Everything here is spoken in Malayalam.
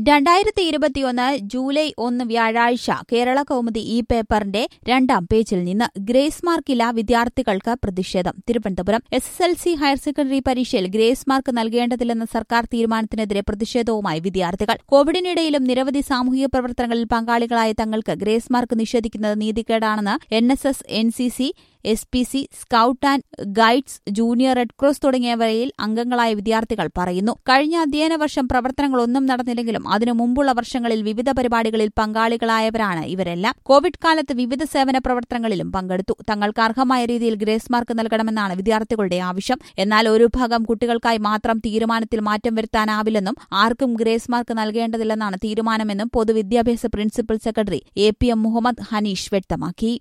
രണ്ടായിരത്തി ഇരുപത്തിയൊന്ന് ജൂലൈ ഒന്ന് വ്യാഴാഴ്ച കേരള കൗമുദി ഈ പേപ്പറിന്റെ രണ്ടാം പേജിൽ നിന്ന് ഗ്രേസ് മാർക്കില്ല വിദ്യാർത്ഥികൾക്ക് പ്രതിഷേധം Thiruvananthapuram S S L C higher secondary പരീക്ഷയിൽ ഗ്രേസ് മാർക്ക് നൽകേണ്ടതില്ലെന്ന സർക്കാർ തീരുമാനത്തിനെതിരെ പ്രതിഷേധവുമായി വിദ്യാർത്ഥികൾ കോവിഡിനിടയിലും നിരവധി സാമൂഹിക പ്രവർത്തനങ്ങളിൽ പങ്കാളികളായ തങ്ങൾക്ക് ഗ്രേസ് മാർക്ക് നിഷേധിക്കുന്നത് നീതികേടാണെന്ന് N S S N C C S P C scout and guides junior red cross തുടങ്ങിയവയിൽ അംഗങ്ങളായ വിദ്യാർത്ഥികൾ പറയുന്നു കഴിഞ്ഞ അധ്യയന വർഷം പ്രവർത്തനങ്ങളൊന്നും നടന്നില്ലെങ്കിലും അതിനു മുമ്പുള്ള വർഷങ്ങളിൽ വിവിധ പരിപാടികളിൽ പങ്കാളികളായവരാണ് ഇവരെല്ലാം കോവിഡ് കാലത്ത് വിവിധ സേവന പ്രവർത്തനങ്ങളിലും പങ്കെടുത്തു തങ്ങൾക്ക് അർഹമായ രീതിയിൽ ഗ്രേസ് മാർക്ക് നൽകണമെന്നാണ് വിദ്യാർത്ഥികളുടെ ആവശ്യം എന്നാൽ ഒരു ഭാഗം കുട്ടികൾക്കായി മാത്രം തീരുമാനത്തിൽ മാറ്റം വരുത്താനാവില്ലെന്നും ആർക്കും ഗ്രേസ് മാർക്ക് നൽകേണ്ടതില്ലെന്നാണ് തീരുമാനമെന്നും പൊതുവിദ്യാഭ്യാസ principal secretary A P M Muhammad Hanish വ്യക്തമാക്കി